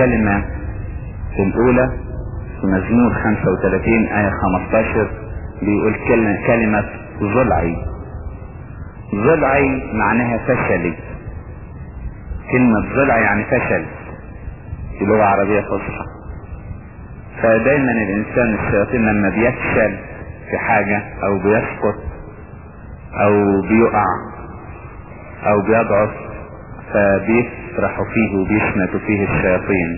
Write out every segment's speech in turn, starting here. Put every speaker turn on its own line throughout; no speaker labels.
الكلمة الاولى في مزمور 35 آية 15 بيقول كلمة ضلعي ضلعي معناها فشلي كلمة ضلع يعني فشل في لغة عربية فصحى فدايما الانسان الشياطين لما بيفشل في حاجة او بيسقط او بيقع او بيضعف فبيفرحوا فيه وبيشمتوا فيه الشياطين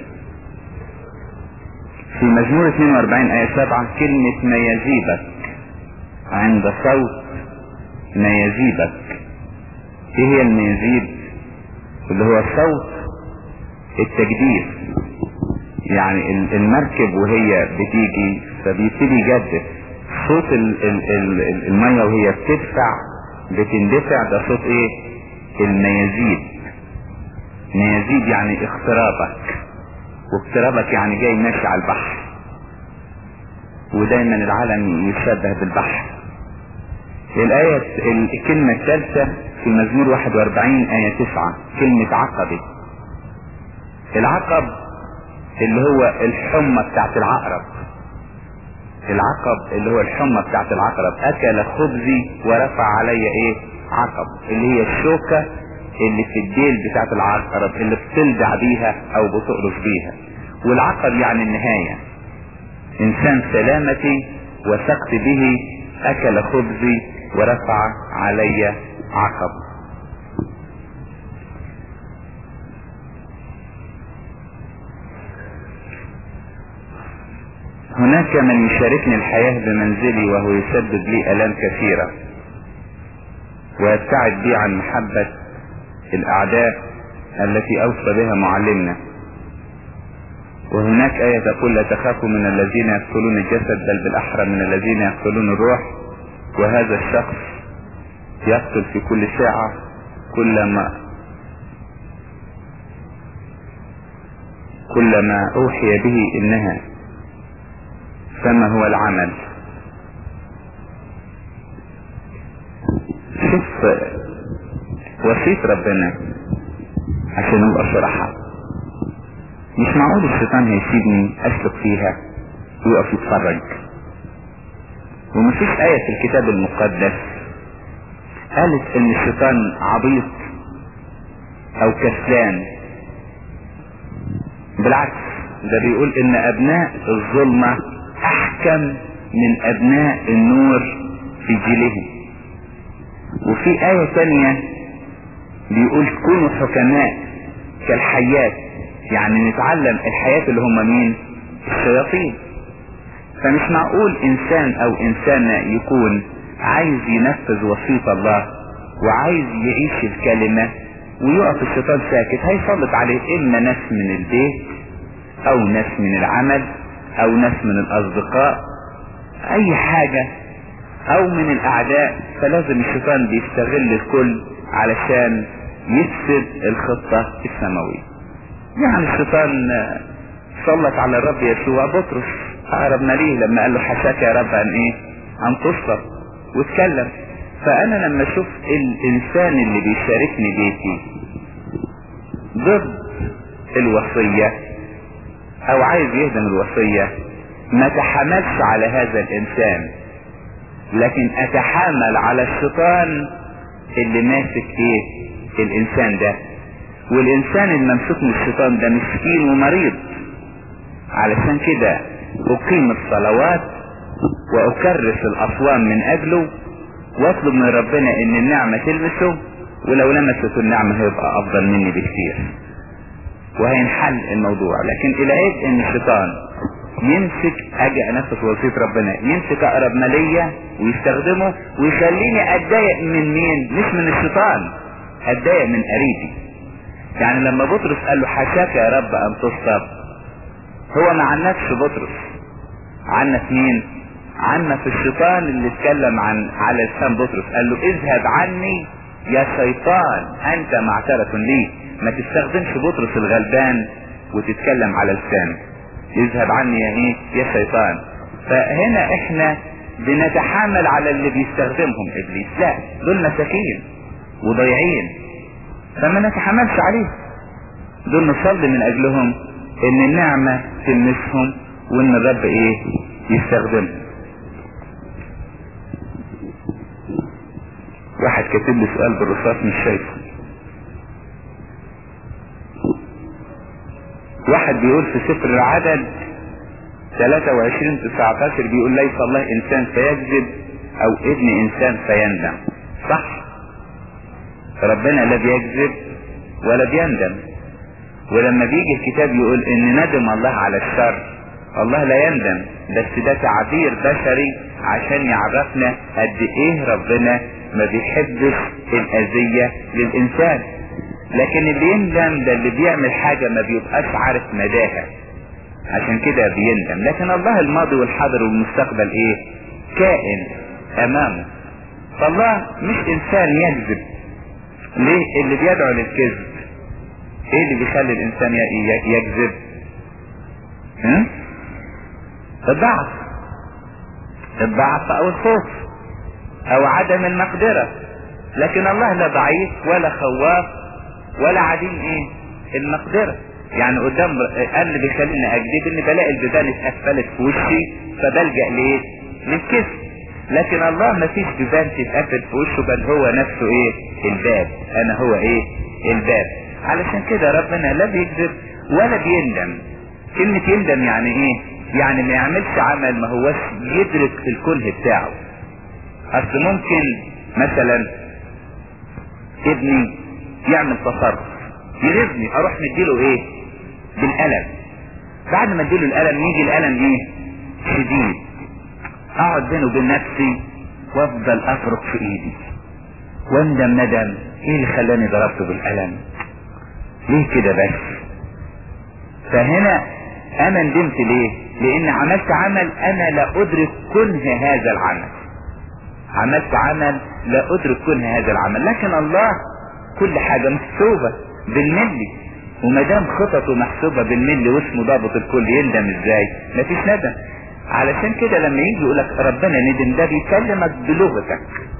في مزمور 42 آية 7 كلمة ما يزيبك عند صوت ما يزيبك ايه هي الميزيب اللي هو صوت التجديد يعني المركب وهي بتيجي فبيبتدي يجدد صوت ال ال ال المية وهي بتدفع بتندفع ده صوت ايه الميازيب ميازيب يعني اقترابك واقترابك يعني جاي ماشي على البحر ودايما العالم يشبه بالبحر الآية الكلمة الثالثة في مزمور 41 آية 9 كلمة عقبة العقب اللي هو الحمى بتاعت العقرب العقب اللي هو الحمى بتاعت العقرب اكل خبزي ورفع علي ايه عقب اللي هي الشوكة اللي في الديل بتاعت العقرب اللي بتلدع بيها او بتقرص بيها والعقب يعني النهاية انسان سلامتي وثقت به اكل خبزي ورفع علي عقب هناك من يشاركني الحياة بمنزلي وهو يسبب لي الام كثيرة ويبتعد بي عن محبة الاعداء التي اوصى بها معلمنا وهناك آية تقول لا تخافوا من الذين يقتلون الجسد بل بالأحرى من الذين يقتلون الروح وهذا الشخص يقتل في كل ساعة كلما كلما أوحي به إنها فما هو العمل شوف وصية ربنا عشان نبقى صراحة مش معقول الشيطان هيسيبني اسلك فيها ويقف يتفرج ومفيش آية في الكتاب المقدس قالت ان الشيطان عبيط او كسلان بالعكس ده بيقول ان ابناء الظلمة احكم من ابناء النور في جيلهم وفي آية تانية بيقول كونوا حكماء كالحيات يعني نتعلم الحياة اللي هم مين الشياطين فمش معقول انسان او انسانة يكون عايز ينفذ وصية الله وعايز يعيش الكلمة ويقف الشيطان ساكت هيسلط عليه اما ناس من البيت او ناس من العمل او ناس من الاصدقاء اي حاجة او من الاعداء فلازم الشيطان بيستغل الكل علشان يفسد الخطة السماوية يعني الشيطان سلط على الرب يسوع بطرس اقرب ما ليه لما قال له حشاك يا رب ان ايه ان تصلب واتكلم فانا لما اشوف الانسان اللي بيشاركني بيتي ضد الوصية او عايز يهدم الوصية ما تحملش على هذا الانسان لكن اتحامل على الشيطان اللي ماسك ايه الانسان ده والانسان الممسوك من الشيطان ده مسكين ومريض علشان كده اقيم الصلوات واكرس الاصوام من اجله واطلب من ربنا ان النعمة تلمسه ولو لمسته النعمة هيبقى افضل مني بكثير وهينحل الموضوع لكن الى ايه ان الشيطان يمسك اجي انفذ وصية ربنا يمسك اقرب مالية ويستخدمه ويخليني اتضايق من مين مش من الشيطان اتضايق من قريبي يعني لما بطرس قال له حشاك يا رب ان تصطب هو ما عنفش بطرس عنف مين عنف الشيطان اللي اتكلم عن على لسان بطرس قال له اذهب عني يا شيطان انت معترف لي ما تستخدمش بطرس الغلبان وتتكلم على لسانه اذهب عني يا ايه يا شيطان فهنا احنا بنتحامل على اللي بيستخدمهم ابليس لا دول مساكين وضيعين فما نتحملش عليه دول نصلي من اجلهم ان النعمة تلمسهم وان الرب ايه يستخدمهم واحد كاتب لي سؤال بالرصاص مش شايفه واحد بيقول في سفر العدد 23 19 بيقول ليس الله انسان فيكذب او ابن انسان فيندم صح ربنا لا بيكذب ولا بيندم ولما بيجي الكتاب يقول ان ندم الله على الشر الله لا يندم بس ده تعبير بشري عشان يعرفنا قد ايه ربنا ما بيحبش الاذية للانسان لكن اللي يندم ده اللي بيعمل حاجة ما بيبقاش عارف مداها عشان كده بيندم لكن الله الماضي والحاضر والمستقبل ايه كائن امامه فالله مش انسان يكذب ليه اللي بيدعو للكذب ايه اللي بيخلي الانسان يكذب ها الضعف الضعف او الخوف او عدم المقدرة لكن الله لا ضعيف ولا خواف ولا عديم ايه المقدرة يعني قدام قال اللي بيخليني اكذب ان بلاقي البيبان اتقفلت في وشي فبلجأ ليه للكذب لكن الله ما فيش بيبان تتقفل في وشه بل هو نفسه ايه الباب انا هو ايه الباب علشان كده ربنا لا بيكذب ولا بيندم كلمة يندم يعني ايه يعني ما يعملش عمل ما هوش يدرك الكره بتاعه اصل ممكن مثلا ابني يعمل تصرف يغيظني اروح مديله ايه بالقلم بعد ما اديله القلم يجي القلم ايه شديد اقعد بينه وبين نفسي وافضل افرك في ايدي واندم ندم ايه اللي خلاني ضربته بالقلم ليه كده بس فهنا انا ندمت ليه لان عملت عمل انا لا ادرك كنه هذا العمل عملت عمل لا ادرك كنه هذا العمل لكن الله كل حاجة محسوبة بالملي وما دام خططه محسوبة بالملي واسمه ضابط الكل يندم ازاي مفيش ندم علشان كده لما يجي يقولك ربنا ندم ده بيكلمك بلغتك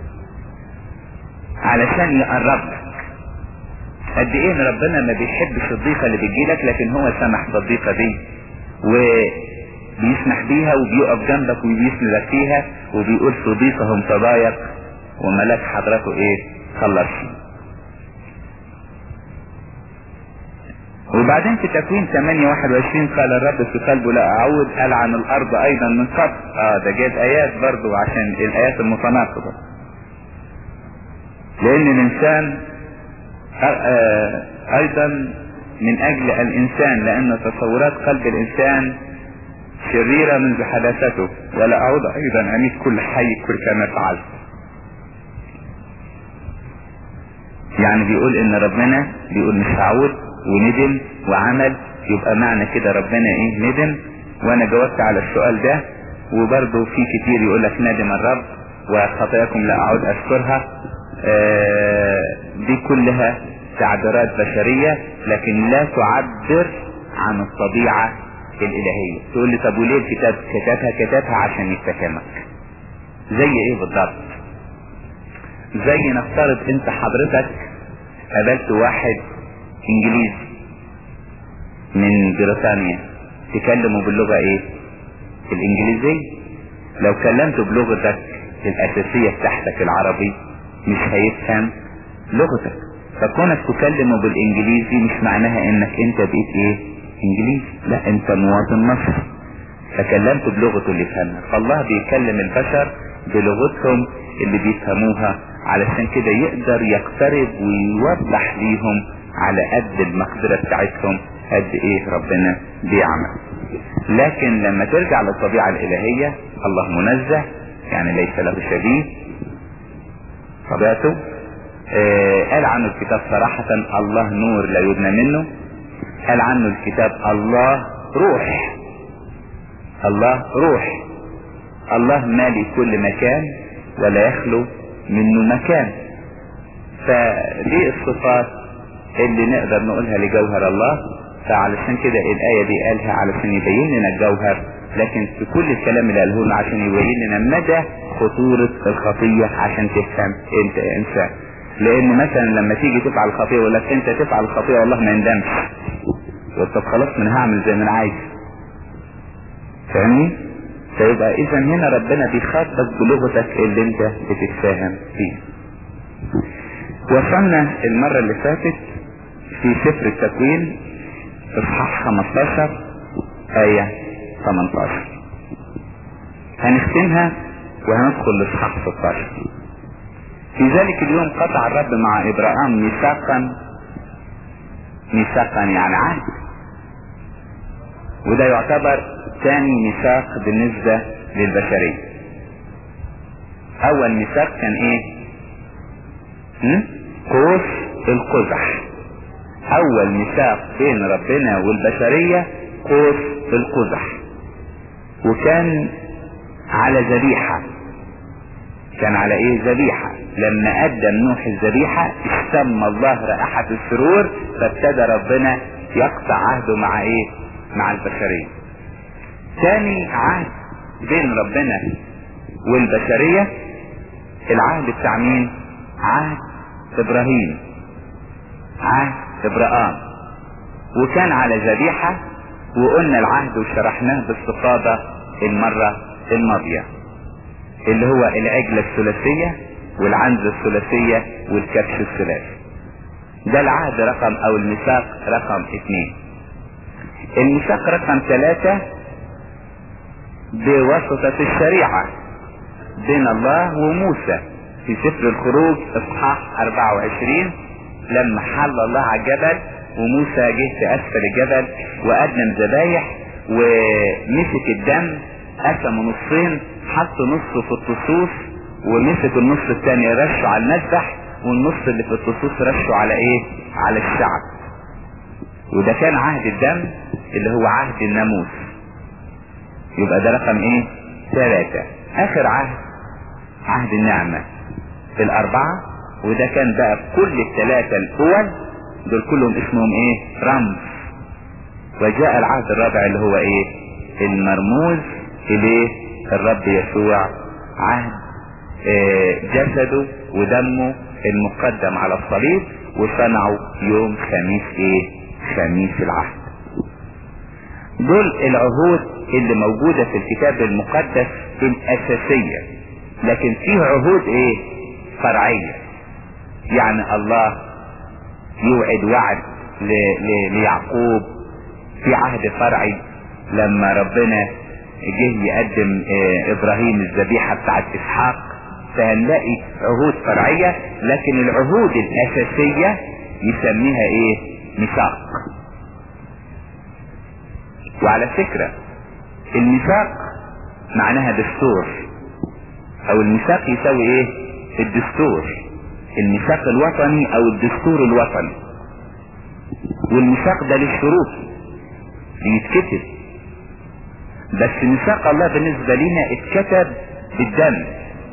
علشان يقرب لك قد ايه ان ربنا ما بيحبش الضيقة اللي بتجيلك لكن هو سمح بالضيقة دي وبيسمح بيها وبيقف جنبك وبيسندك فيها وبيقول في ضيقهم تضايق وملاك حضرته ايه خلصني وبعدين في تكوين 8 21 قال الرب في قلبه لا اعود العن الارض ايضا من قبل اه ده جايب ايات برضو عشان الايات المتناقضة لان الانسان آه ايضا من اجل الانسان لان تصورات قلب الانسان شريرة منذ حداثته ولا اعود ايضا اميت كل حي كل كما فعلت يعني بيقول ان ربنا بيقول مش هعود وندم وعمل يبقى معنى كده ربنا ايه ندم وانا جاوبت على السؤال ده وبرضه في كتير يقول لك ندم الرب وخطاياكم لا اعود اذكرها آه دي كلها تعبيرات بشرية لكن لا تعبر عن الطبيعة الالهية تقول لي طب وليه الكتاب كتبها كتبها عشان يفتكمك زي ايه بالضبط زي نفترض انت حضرتك قابلت واحد انجليزي من بريطانيا تكلموا باللغة ايه الانجليزية لو كلمته بلغتك الاساسية بتاعتك العربي مش هيفهم لغتك فكونك تكلمه بالانجليزي مش معناها انك انت بقيت ايه انجليزي لا انت مواطن مصري فكلمته بلغته اللي يفهمها فالله بيكلم البشر بلغتهم اللي بيفهموها علشان كده يقدر يقترب ويوضح ليهم على قد المقدرة بتاعتهم قد ايه ربنا بيعمل لكن لما ترجع للطبيعة الالهية الله منزه يعني ليس له شبيه طبيعته آه قال عنه الكتاب صراحة الله نور لا يدنى منه قال عنه الكتاب الله روح الله روح الله مالي كل مكان ولا يخلو منه مكان فدي الصفات اللي نقدر نقولها لجوهر الله فعلشان كده الآية دي قالها علشان يبين لنا الجوهر لكن في كل الكلام اللي قاله لنا عشان يبين لنا مدى خطورة الخطية عشان تفهم انت انسان لان مثلا لما تيجي تفعل خطية يقول لك انت تفعل خطية والله ما يندمش يقول طب خلاص من هعمل زي ما انا عايز فاهمني فيبقى اذا هنا ربنا بيخاطبك بلغتك اللي انت بتتفاهم فيها وصلنا المرة اللي فاتت في سفر التكوين اصحاح 15 آية 18 هنختمها وهندخل لاصحاح 16 في ذلك اليوم قطع الرب مع ابراهيم ميثاقا ميثاقا يعني عهد وده يعتبر ثاني ميثاق بالنسبة للبشرية اول ميثاق كان ايه هم؟ قوس القزح اول ميثاق بين ربنا والبشرية قوس القزح وكان على ذبيحة كان على ايه ذبيحة لما قدم نوح الذبيحة اشتم الله رائحة السرور فابتدى ربنا يقطع عهده مع ايه مع البشرية تاني عهد بين ربنا والبشرية العهد بتاع مين عهد ابراهيم عهد ابراهام وكان على ذبيحة وقلنا العهد وشرحناه باستفاضة المرة الماضية اللي هو العجلة الثلاثية والعنزة الثلاثية والكبش الثلاثي ده العهد رقم او الميثاق رقم اثنين الميثاق رقم ثلاثة بواسطة الشريعة بين الله وموسى في سفر الخروج اصحاح 24 لما حل الله على الجبل وموسى جه في اسفل الجبل وقدم ذبايح ومسك الدم قسمه نصين حط نصه في الطصوص ومسك النص الثاني رشه على المذبح والنص اللي في الطصوص رشه على ايه على الشعب وده كان عهد الدم اللي هو عهد الناموس يبقى ده رقم ايه ثلاثة اخر عهد عهد النعمة الاربعة وده كان بقى كل الثلاثة الاول دول كلهم اسمهم ايه رمز وجاء العهد الرابع اللي هو ايه المرموز اليه الرب يسوع عهد اه جسده ودمه المقدم على الصليب وصنعوا يوم خميس ايه خميس العهد دول العهود اللي موجودة في الكتاب المقدس الاساسية لكن فيه عهود ايه فرعية يعني الله يوعد وعد ل... ل... ليعقوب في عهد فرعي لما ربنا جه يقدم اه ابراهيم الذبيحة بتاعت اسحاق فهنلاقي عهود فرعية لكن العهود الاساسية يسميها ايه ميثاق وعلى فكرة الميثاق معناها دستور او الميثاق يساوي ايه الدستور الميثاق الوطني او الدستور الوطني والميثاق ده للشروط بيتكتب بس ميثاق الله بالنسبة لنا اتكتب بالدم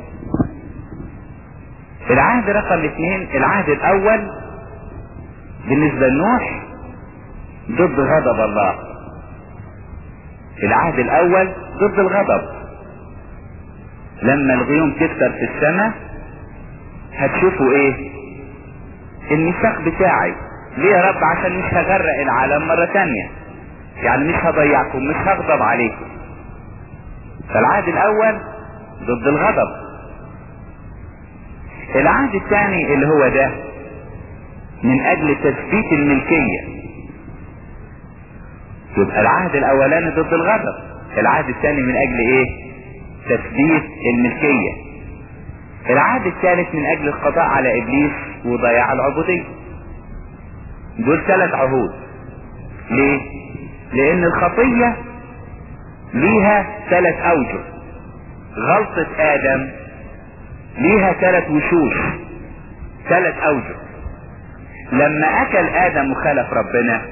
العهد رقم اثنين العهد الاول بالنسبة لنوح ضد غضب الله العهد الاول ضد الغضب لما الغيوم تكتر في السماء هتشوفوا ايه الميثاق بتاعي ليه يا رب عشان مش هغرق العالم مرة تانية يعني مش هضيعكم مش هغضب عليكم فالعهد الاول ضد الغضب العهد الثاني اللي هو ده من اجل تثبيت الملكية يبقى العهد الاولاني ضد الغضب العهد الثاني من اجل ايه تثبيت الملكية العهد الثالث من اجل القضاء على ابليس وضياع العبودية دول ثلاث عهود ليه لان الخطية ليها ثلاث اوجه غلطة ادم ليها ثلاث وشوش ثلاث اوجه لما اكل ادم وخالف ربنا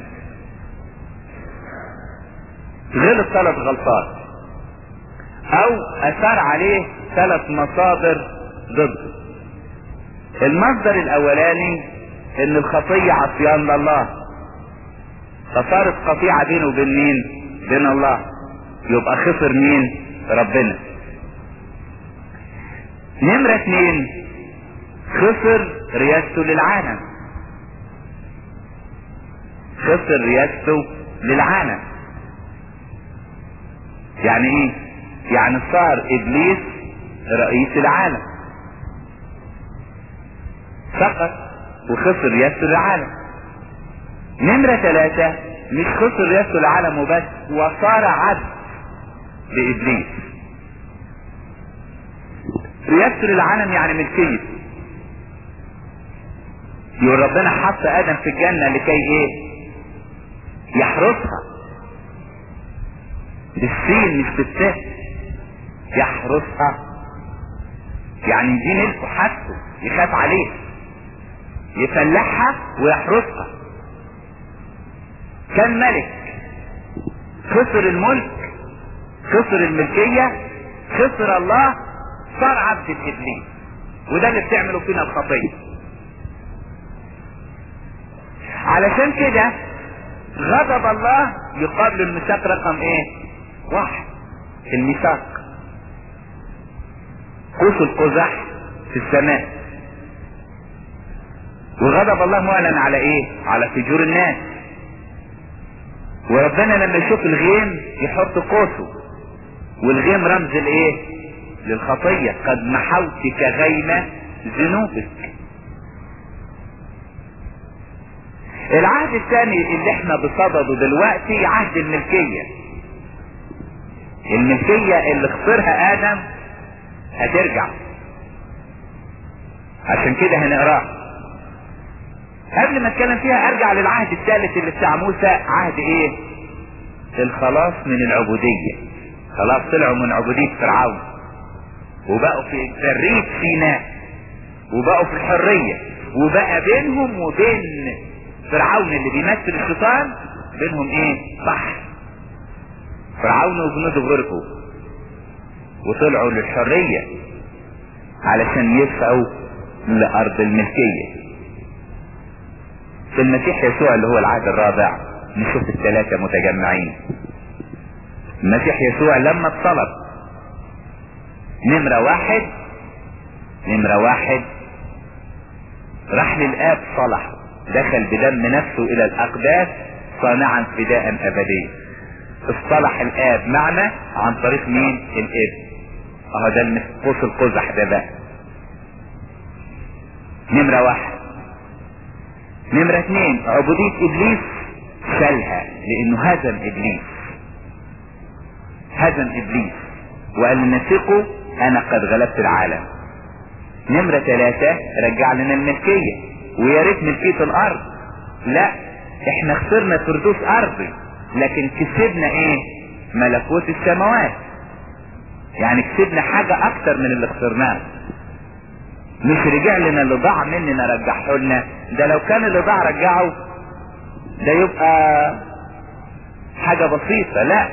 غلط ثلاث غلطات او اثار عليه ثلاث مصادر ضده المصدر الاولاني ان الخطية عصيان لله فصارت قطيعة بينه وبين مين بين الله يبقى خسر مين ربنا نمرة اتنين خسر رياسته للعالم خسر رياسته للعالم يعني ايه يعني صار ابليس رئيس العالم فقط وخسر رياسته للعالم نمرة ثلاثة مش خسر رياسته للعالم وبس وصار عبد لابليس رياسته للعالم يعني ملكية يقول ربنا حط ادم في الجنة لكي ايه يحرسها بالسين مش بالسه يحرسها يعني دي ملكه حاجته يخاف عليه يفلحها ويحرسها كان ملك خسر الملك خسر الملكية خسر الله صار عبد الابليس وده اللي بتعمله فينا الخطية علشان كده غضب الله يقابل الميثاق رقم ايه واحد الميثاق قوس القزح في السماء وغضب الله معلن على ايه على فجور الناس وربنا لما يشوف الغيم يحط قوسه والغيم رمز الايه للخطية قد محوتك غيمة ذنوبك العهد الثاني اللي احنا بصدده دلوقتي عهد الملكية الملكية اللي خسرها ادم هترجع عشان كده هنقراها قبل ما اتكلم فيها ارجع للعهد الثالث اللي بتاع موسى عهد ايه الخلاص من العبودية خلاص طلعوا من عبودية فرعون وبقوا في برية سيناء وبقوا في الحرية وبقى بينهم وبين فرعون اللي بيمثل الشيطان بينهم ايه بحر فرعون وجنوده غرقوا وطلعوا للحرية علشان يسعوا لأرض الملكية في المسيح يسوع اللي هو العهد الرابع نشوف الثلاثة متجمعين المسيح يسوع لما اتصلب نمرة واحد نمرة واحد راح للآب صلح دخل بدم نفسه إلى الأقداس صانعا فداء أبديا اصطلح الآب معنا عن طريق مين؟ الابن اهو ده قوس القزح ده بقى نمرة واحد نمرة اثنين عبودية ابليس شالها لانه هزم ابليس هزم ابليس وقال نثقوا انا قد غلبت العالم نمرة ثلاثة رجع لنا الملكية ويا ريت ملكية الارض لا احنا خسرنا فردوس ارضي لكن كسبنا ايه ملكوت السماوات يعني كسبنا حاجة اكتر من اللي خسرناه مش رجع لنا اللي ضاع مننا رجعه لنا ده لو كان اللي ضاع رجعه ده يبقى حاجة بسيطة لا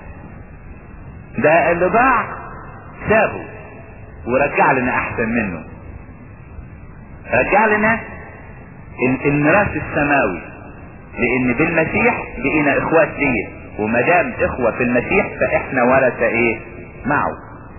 ده اللي ضاع سابه ورجع لنا احسن منه رجع لنا الميراث السماوي لان بالمسيح بقينا اخوات ليه وما دام اخوة في المسيح فاحنا ورثة ايه معه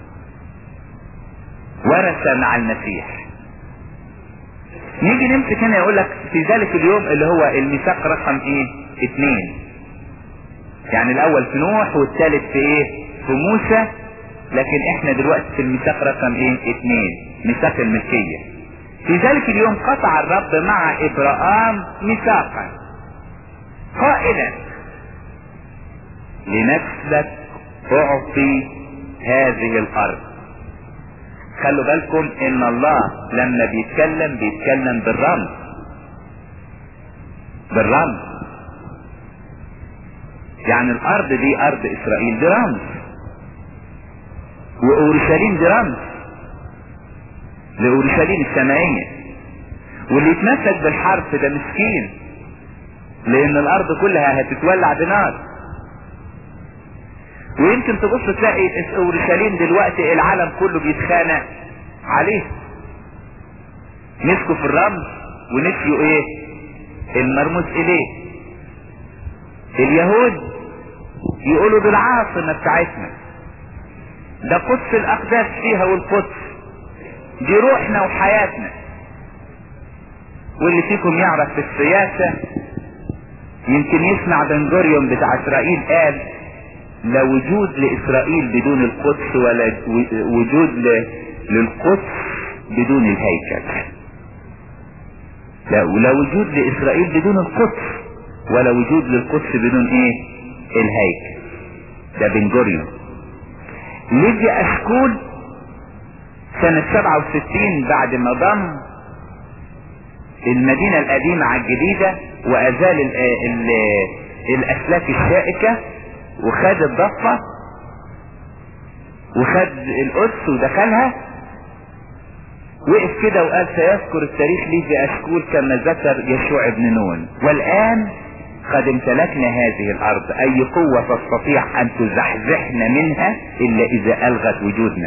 ورثة مع المسيح نيجي نمسك هنا يقول لك في ذلك اليوم اللي هو الميثاق رقم ايه اتنين يعني الاول في نوح والثالث في ايه في موسى لكن احنا دلوقتي في الميثاق رقم ايه اتنين ميثاق الملكية في ذلك اليوم قطع الرب مع ابراهام ميثاقا قائلا لنسلك اعطي هذه الارض خلوا بالكم ان الله لما بيتكلم بيتكلم بالرمز بالرمز يعني الارض دي ارض اسرائيل دي رمز واورشليم دي رمز لاورشليم السمائية واللي يتمسك بالحرف ده مسكين لان الارض كلها هتتولع بنار ويمكن تبص تلاقي اورشليم دلوقتي العالم كله بيتخانق عليه مسكوا في الرمز ونسيوا ايه المرموز اليه اليهود يقولوا دي العاصمة بتاعتنا ده قدس الاقداس فيها والقدس دي روحنا وحياتنا واللي فيكم يعرف في السياسة يمكن يسمع بنجوريوم بتاع اسرائيل قال لا وجود لاسرائيل بدون القدس ولا وجود ل... للقدس بدون الهيكل لا ولا وجود لاسرائيل بدون القدس ولا وجود للقدس بدون ايه الهيكل ده بنجوريوم ليدي اشكول سنة 67 بعد ما ضم المدينة القديمة على الجديدة وازال ال ال الاسلاك الشائكة وخد الضفة وخد القدس ودخلها وقف كده وقال سيذكر التاريخ لي في اشكول كما ذكر يشوع بن نون والان قد امتلكنا هذه الارض اي قوة تستطيع ان تزحزحنا منها الا اذا الغت وجودنا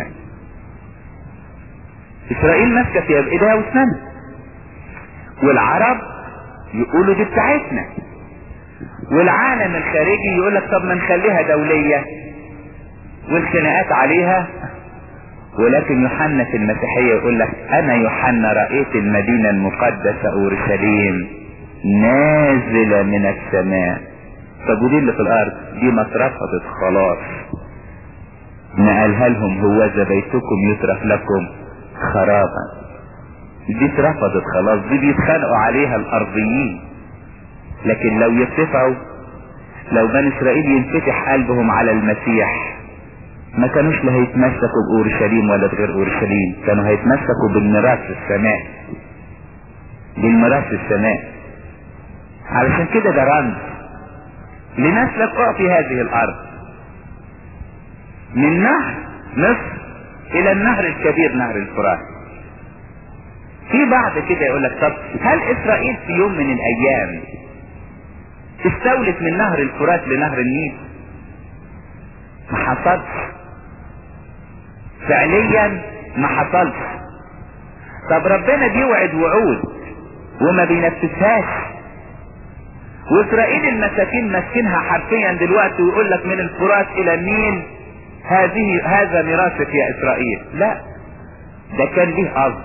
اسرائيل ماسكة في ايديها واسنانها والعرب يقولوا دي بتاعتنا والعالم الخارجي يقول لك طب ما نخليها دولية والخناقات عليها ولكن يوحنا في المسيحية يقول لك انا يوحنا رأيت المدينة المقدسة اورشليم نازلة من السماء طب ودي اللي في الارض دي ما اترفضت خلاص نقلها لهم هوذا بيتكم يترك لكم خرابا دي اترفضت خلاص دي بيتخانقوا عليها الارضيين لكن لو يتفقوا لو بني اسرائيل ينفتح قلبهم على المسيح ما كانوش لا هيتمسكوا باورشليم ولا بغير اورشليم كانوا هيتمسكوا بالميراث السماء بالميراث السماء علشان كده ده رمز لنسلك اعطي هذه الارض من نهر مصر الى النهر الكبير نهر الفرات في بعض كده يقول لك طب هل اسرائيل في يوم من الايام استولت من نهر الفرات لنهر النيل ما حصلش فعليا ما حصلش طب ربنا بيوعد وعود وما بينفذهاش واسرائيل المساكين ماسكينها حرفيا دلوقتي ويقول لك من الفرات الى النيل هذه هذا ميراثك يا اسرائيل لا ده كان ليه قصد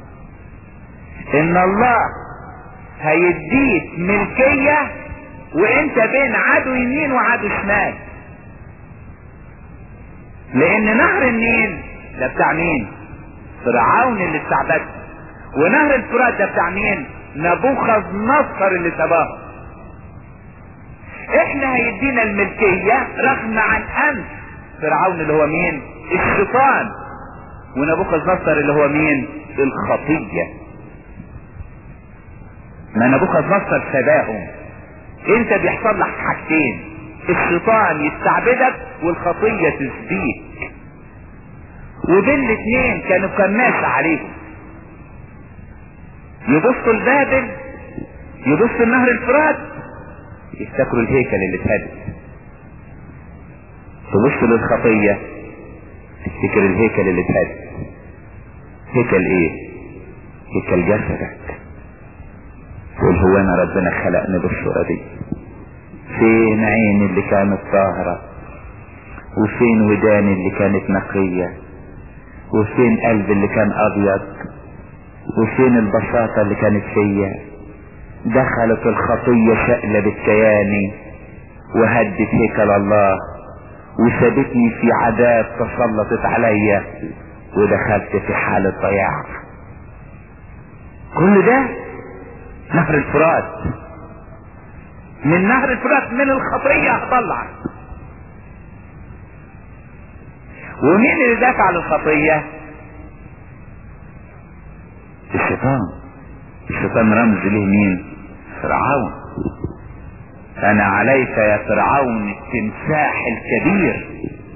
ان الله هيديك ملكية وانت بين عدو يمين وعدو شمال لان نهر النيل ده بتاع مين فرعون اللي استعبده ونهر الفرات ده بتاع مين نبوخذ نصر اللي سباه احنا هيدينا الملكية رغم عن انف فرعون اللي هو مين الشيطان ونبوخذ نصر اللي هو مين الخطية ما نبوخذ نصر سباهم انت بيحصل لك حاجتين الشيطان يستعبدك والخطية تسبيك ودول الاثنين كانوا كماسة عليهم يبصوا لبابل يبصوا لنهر الفرات يفتكروا الهيكل اللي اتهدد تبص للخطية تفتكر الهيكل اللي اتهدد هيكل ايه هيكل جسدك تقول هو انا ربنا خلقني بالصورة دي فين عيني اللي كانت طاهرة وفين وداني اللي كانت نقية وفين قلبي اللي كان ابيض وفين البساطة اللي كانت فيا دخلت الخطية شقلبت كياني وهدت هيكل الله وسابتني في عذاب تسلطت عليا ودخلت في حالة ضياع كل ده نهر الفرات من نهر الفرات من الخطية هطلع ومين اللي دافع عن الخطية الشيطان الشيطان رمز له مين فرعون انا عليك يا فرعون التمساح الكبير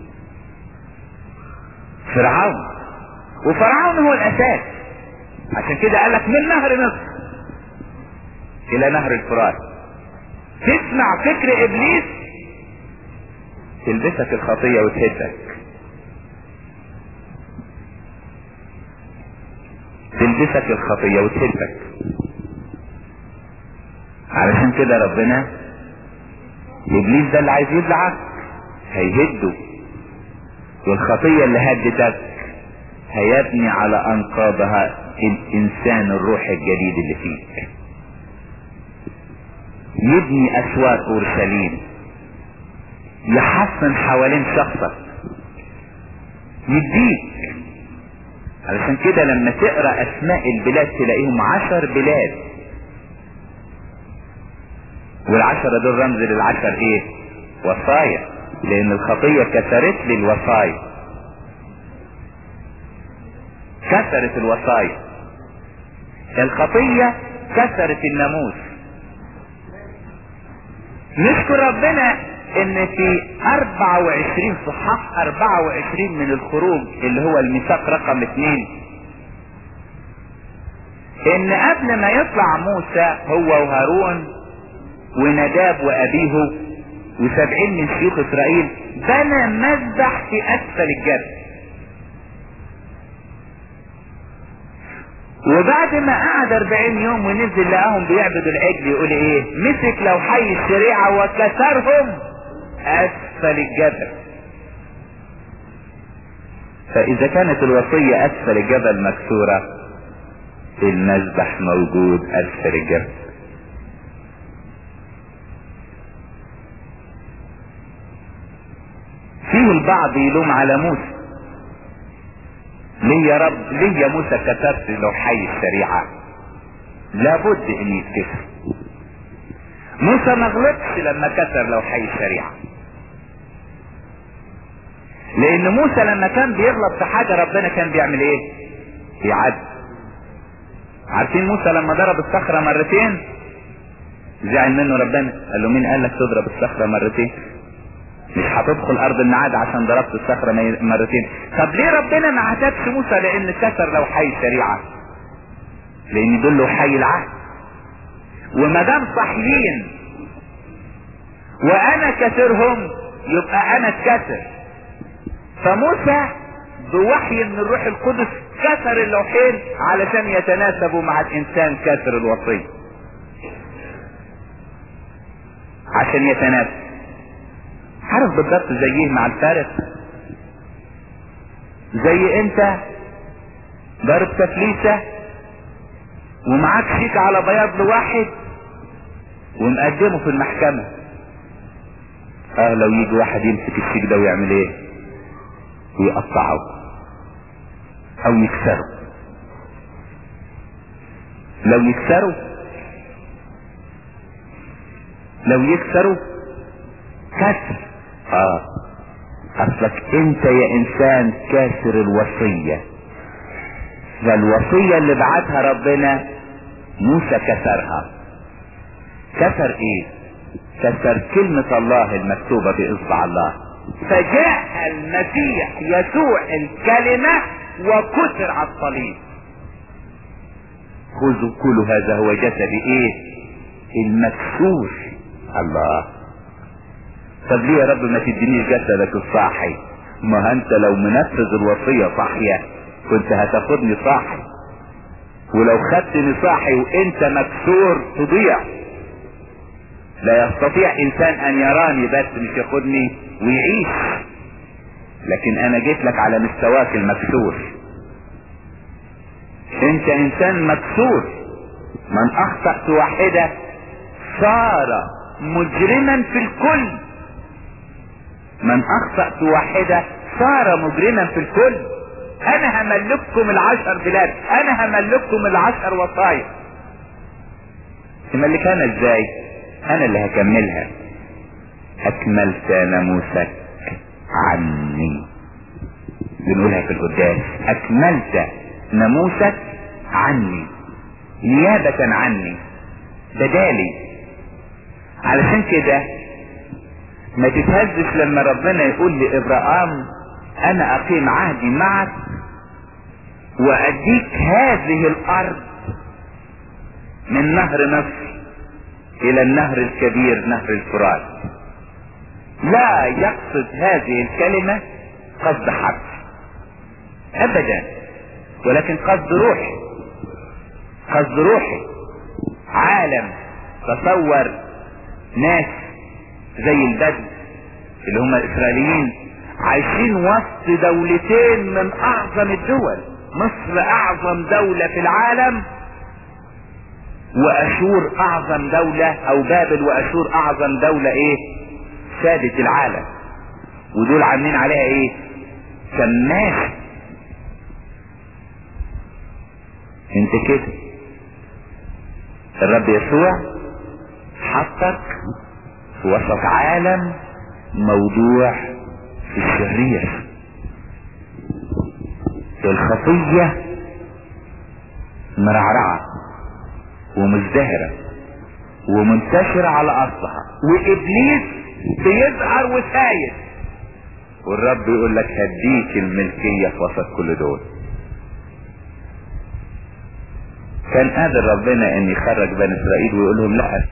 فرعون وفرعون هو الاساس عشان كده قال لك من نهر مصر الى نهر الفرات تسمع فكر ابليس تلبسك الخطية وتهدك تلبسك الخطية وتهدك علشان كده ربنا ابليس ده اللي عايز يبلعك هيهده والخطية اللي هدتك هيبني على انقاضها الانسان الروح الجديد اللي فيك يبني اسوار اورشليم يحصن حوالين شخصك يديك علشان كده لما تقرا اسماء البلاد تلاقيهم عشر بلاد والعشرة دول رمز للعشر ايه وصايا لان الخطية كسرت لي الوصايا كسرت الوصايا الخطية كسرت الناموس نشكر ربنا ان في 24 صحاح 24 من الخروج اللي هو الميثاق رقم 2 ان قبل ما يطلع موسى هو وهارون ونداب وابيه وسبعين من شيوخ اسرائيل بنى مذبح في اسفل الجبل وبعد ما قعد 40 يوم ونزل لقاهم بيعبدوا العجل يقول ايه مسك لو حي الشريعه وكسرهم اسفل الجبل فاذا كانت الوصية اسفل الجبل مكسورة المذبح موجود اسفل الجبل فيه البعض يلوم على موسى ليه يا رب ليه يا موسى كسرت لو حي الشريعة لابد ان يتكسر موسى ما غلطش لما كسر لو حي الشريعة لان موسى لما كان بيغلط في حاجة ربنا كان بيعمل ايه بيعد عارفين موسى لما ضرب الصخرة مرتين زعل منه ربنا قال له مين قال لك تضرب الصخرة مرتين مش هتدخل ارض الميعاد عشان ضربت الصخرة مرتين طب ليه ربنا ما عاتبش موسى لان كسر لو حي الشريعة لان دول له حي العهد وما دام صحيين وانا كسرهم يبقى انا اتكسر فموسى بوحي من الروح القدس كسر اللوحين علشان يتناسبوا مع الانسان كسر الوصية عشان يتناسب عارف بالضبط زيه مع الفارس زي انت ضارب تفليسة ومعاك شيك على بياض لواحد ومقدمه في المحكمة اه لو يجي واحد يمسك الشيك ده ويعمل ايه ويقطعه او يكسره لو يكسره لو يكسره كسر اه اصلك انت يا انسان كاسر الوصية فالوصية اللي بعتها ربنا موسى كسرها كسر ايه كسر كلمة الله المكتوبة باصبع الله فجاء المسيح يسوع الكلمة وكسر على الصليب خذوا كلوا هذا هو جسدي ايه المكسور الله طب ليه يا رب ما تدينيش جسدك الصاحي ما انت لو منفذ الوصية صاحية كنت هتاخدني صاحي ولو خدتني صاحي وانت مكسور تضيع لا يستطيع انسان ان يراني بس مش ياخدني ويعيش لكن انا جيت لك على مستواك المكسور انت انسان مكسور من اخطأت واحدة صار مجرما في الكل من اخطأت واحدة صار مجرما في الكل انا هملككم العشر بلاد انا هملككم العشر وصايا تملكانا ازاي انا اللي هكملها اكملت ناموسك عني بنقولها في القداس اكملت ناموسك عني نيابة عني بدالي علشان كده ما تتهزش لما ربنا يقول لابراهام انا اقيم عهدي معك واديك هذه الارض من نهر مصر الى النهر الكبير نهر الفرات لا يقصد هذه الكلمة قصد حرف ابدا ولكن قصد روحي قصد روحي عالم تصور ناس زي البدو اللي هم الاسرائيليين عايشين وسط دولتين من اعظم الدول مصر اعظم دولة في العالم واشور اعظم دولة او بابل واشور اعظم دولة ايه سادة العالم ودول عاملين عليها ايه سماح انت كده الرب يسوع حطك في وسط عالم موضوع في الشرير الخطية مرعرعة ومزدهرة ومنتشرة على أصلها وإبليس بيظهر وسايد والرب يقول لك هديك الملكية في وسط كل دول كان قادر ربنا ان يخرج بني اسرائيل ويقول لهم لا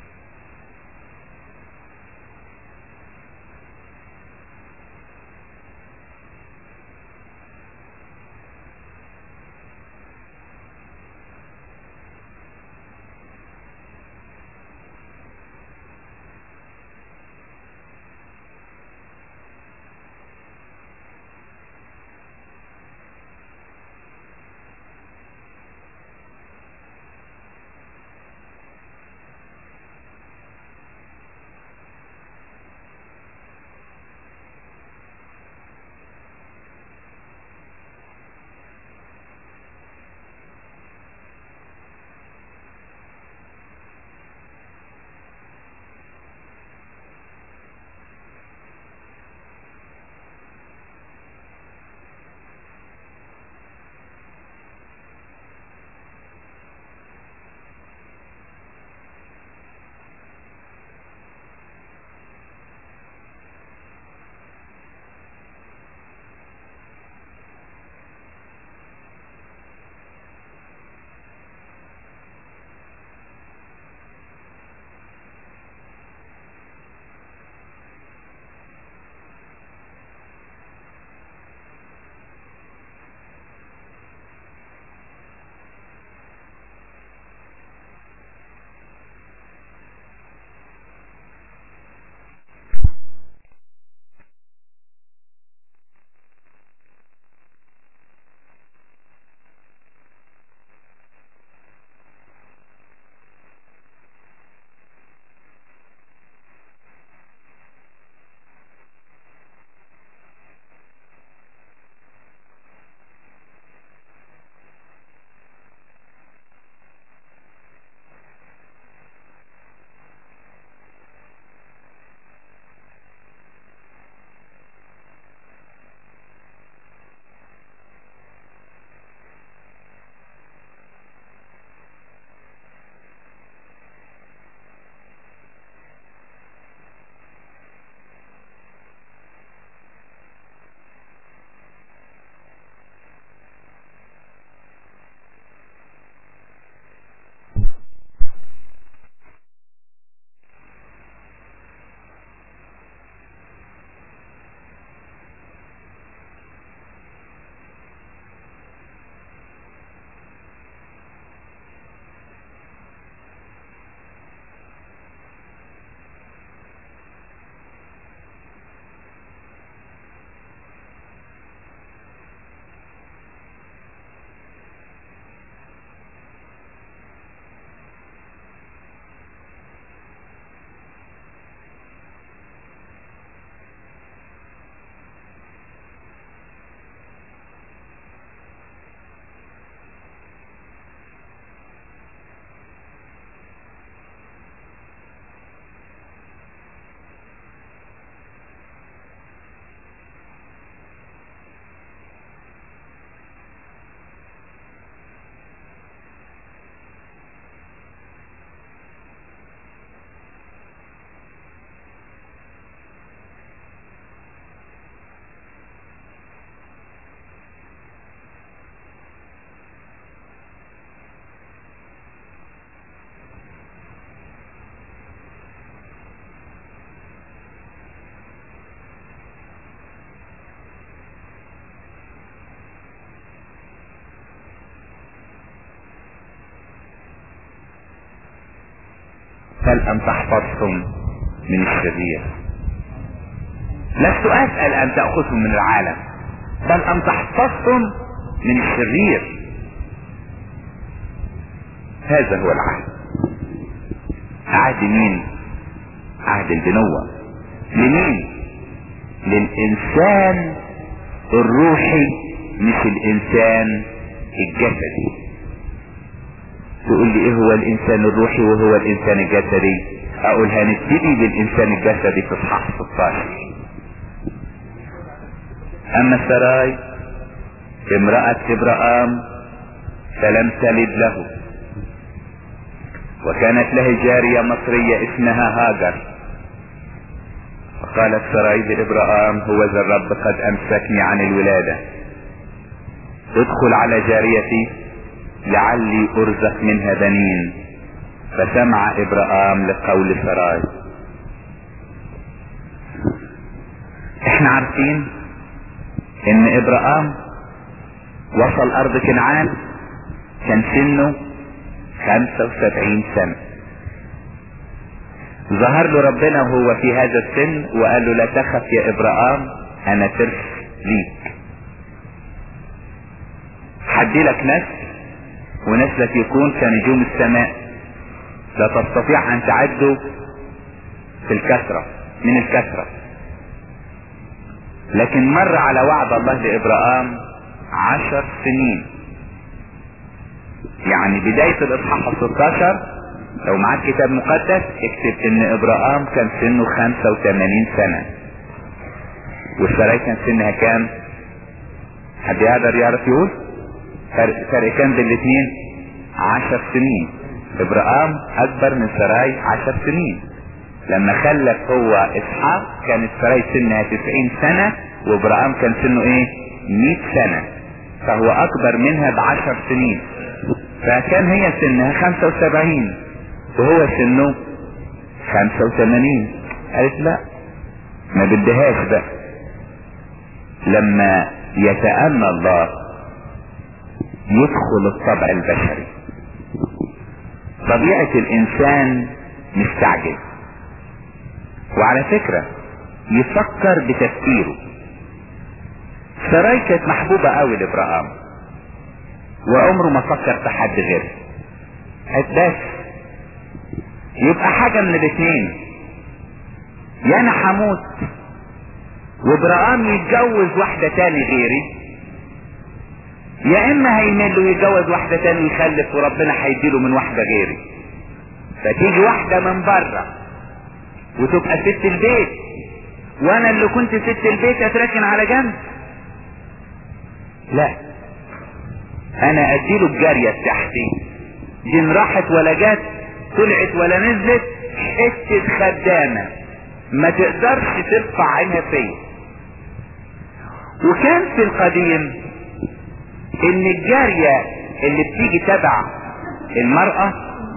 بل ان تحفظهم من الشرير لست اسأل ان تأخذهم من العالم بل ان تحفظهم من الشرير هذا هو العهد عهد مين عهد البنوة لمين للإنسان الروحي مش الإنسان الجسدي تقول لي ايه هو الإنسان الروحي وهو الإنسان الجسدي أقول هنبتدي بالإنسان الجسدي في إصحاح 16 أما سراي امرأة إبراهام فلم تلد له وكانت له جارية مصرية اسمها هاجر فقالت سراي لإبراهام هو ذا الرب قد أمسكني عن الولادة ادخل على جاريتي لعلي أرزق منها بنين فسمع إبراهام لقول سراي احنا عارفين ان ابراهام وصل ارض كنعان كان سنه 75 سنة ظهر له ربنا وهو في هذا السن وقال له لا تخف يا ابراهام انا ترس ليك حدي لك نسل ونسلك يكون كنجوم السماء لا تستطيع ان تعده في الكثرة من الكثرة لكن مر على وعد الله لابراهام عشر سنين يعني بداية الاصحاح 16 لو معاك كتاب مقدس اكتب ان ابراهام كان سنه 85 سنة والسراي كان سنها كام حد يقدر يعرف يقول فرق, فرق كام بين الاثنين عشر سنين ابراهام اكبر من سراي عشر سنين لما خلف هو اسحاق كانت سراي سنها 90 سنة وابراهام كان سنه ايه 100 سنة فهو اكبر منها بعشر سنين فكان هي سنها 75 وهو سنه 85 قالت لا ما بدهاش بقى لما يتأنى الله يدخل الطبع البشري طبيعة الانسان مستعجل وعلى فكرة يفكر بتفكيره سراي كانت محبوبة قوي لابراهام وعمره ما فكر في حد غيره بس يبقى حاجة من الاثنين يا انا هموت وابراهام يتجوز واحدة تاني غيري يا اما هيمل ويتجوز واحدة تاني ويخلف وربنا هيديله من واحدة غيري فتيجي واحدة من بره وتبقى ست البيت وانا اللي كنت ست البيت اتركن على جنب لا انا اديله الجارية بتاعتي دي راحت ولا جت طلعت ولا نزلت حتة خدامة ما تقدرش ترفع عينها فيا وكان في القديم ان الجارية اللي بتيجي تبع المرأة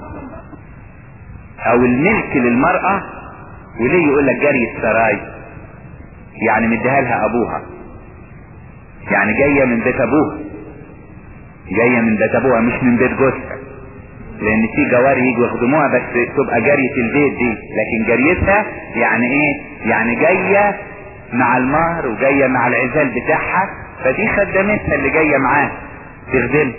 او الملك للمرأة وليه يقول لك جارية سراي يعني مديها لها ابوها يعني جاية من بيت ابوها جاية من بيت ابوها مش من بيت جوزها لان في جواري يجوا يخدموها بس تبقى جارية البيت دي لكن جاريتها يعني ايه يعني جاية مع المهر وجاية مع العزال بتاعها فدي خدمتها اللي جاية معاه تخدمها